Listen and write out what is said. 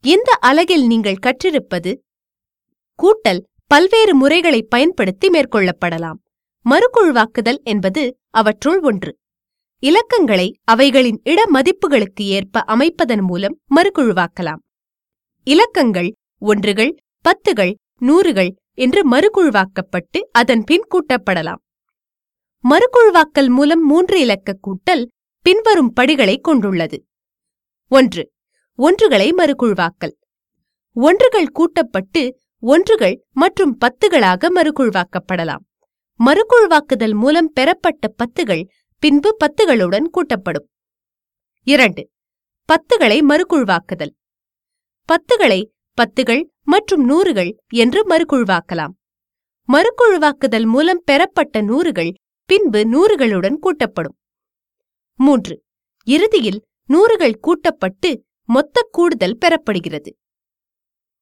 இந்த அலகில் நீங்கள் கற்றிருப்பது கூட்டல் பல்வேறு முறைகளை பயன்படுத்தி மேற்கொள்ளப்படலாம் மறுகுழுவாக்குதல் என்பது அவற்றுள் ஒன்று இலக்கங்களை அவைகளின் இட மதிப்புகளுக்கு ஏற்ப அமைப்பதன் மூலம் மறுகுழுவாக்கலாம் இலக்கங்கள் ஒன்றுகள் பத்துகள் நூறுகள் என்று மறுகுழுவாக்கப்பட்டு அதன் பின் கூட்டப்படலாம் மறுகுழுவாக்கல் மூலம் மூன்று இலக்க கூட்டல் பின்வரும் படிகளை கொண்டுள்ளது ஒன்று ஒன்றுகளை மறுகுழுவாக்கல் ஒன்றுகள் கூட்டப்பட்டு ஒன்றுகள் மற்றும் பத்துகளாக மறுகுழுவாக்கப்படலாம் மறுகுழுவாக்குதல் மூலம் பெறப்பட்ட பத்துகள் பின்பு பத்துகளுடன் கூட்டப்படும் இரண்டு பத்துகளை மறுகுழுவாக்குதல் பத்துகளை பத்துகள் மற்றும் நூறுகள் என்று மறுகுழுவாக்கலாம் மறுகுழுவாக்குதல் மூலம் பெறப்பட்ட நூறுகள் பின்பு நூறுகளுடன் கூட்டப்படும் மூன்று இறுதியில் நூறுகள் கூட்டப்பட்டு மொத்த கூடுதல் பெறப்படுகிறது